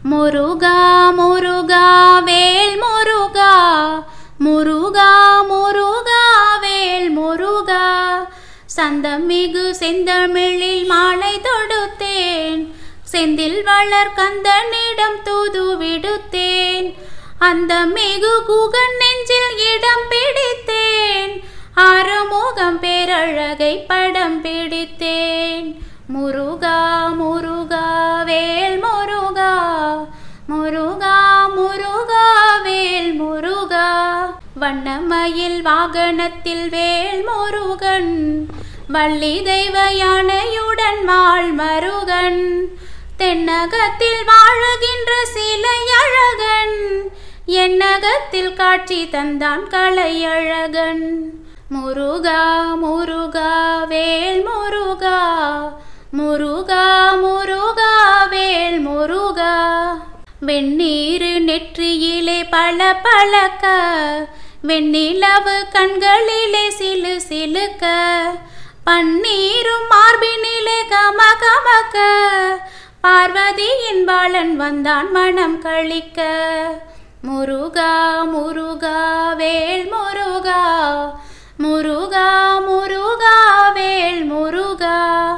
முருகா முருகா வேல் முருகா முருகா முருகா வேல் முருகா சந்தமிகு செந்தமிழில் மாலை தொடுத்தேன் செந்தில் வளர் கந்தனிடம் தூது விடுத்தேன் அந்த மிகு குகன் நெஞ்சில் இடம் பிடித்தேன் ஆறுமுகம் பேரழகை படம் பிடித்தேன் முருகா முருகா வேல் முருகா முருகா முருகா வேல் முருகா வண்ணமயில் வாகனத்தில் வேல் முருகன் வள்ளி தெய்வ யானையுடன் மால் மருகன் தென்னகத்தில் வாழுகின்ற சிலை அழகன் என்னகத்தில் காட்சி தந்தான் கலை அழகன் முருகா முருகா வேல் முருகா முருகா முருகா வேல் முருகா வெந்நீரு நெற்றியிலே பல பழக்க வெண்ணிலவு கண்களிலே சிலு சிலுக்க பன்னீரும் மார்பினிலே கம கமக்க பார்வதியின் பாலன் வந்தான் மனம் கழிக்க முருகா முருகா வேல் முருகா முருகா முருகா வேல் முருகா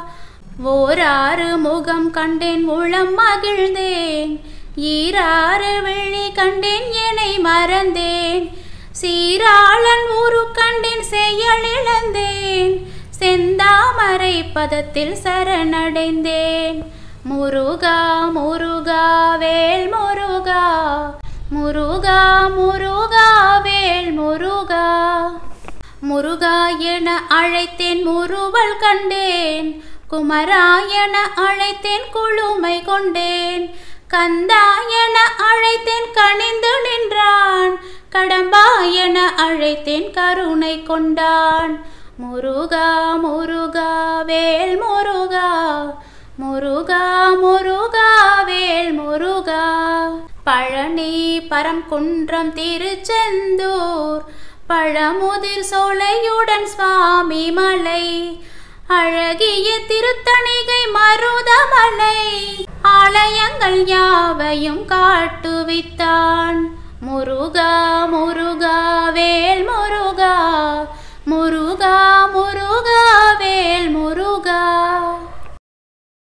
ஓராறு முகம் கண்டேன் உளம் மகிழ்ந்தேன் ஈராறு விழி கண்டேன் என்னை மறந்தேன் சீராளன் ஊரு கண்டேன் செயல் இழந்தேன் செந்தாமரை பதத்தில் சரணடைந்தேன் முருகா முருகா வேல் முருகா முருகா முருகா வேல் முருகா முருகா என அழைத்தேன் முருவல் கண்டேன் குமராயன அழைத்தேன் குழுமை கொண்டேன் கந்தாயன அழைத்தேன் கனிந்து நின்றான் கடம்பாயன அழைத்தேன் கருணை கொண்டான் முருகா முருகா வேல் முருகா முருகா முருகா வேல் முருகா பழனி பரம்குன்றம் திருச்செந்தூர் பழமுதிர் சோலையுடன் சுவாமி மலை அழகிய திருத்தணிகை மருதமலை ஆலயங்கள் யாவையும் காட்டுவித்தான் முருகா முருகா வேல் முருகா முருகா முருகா வேல் முருகா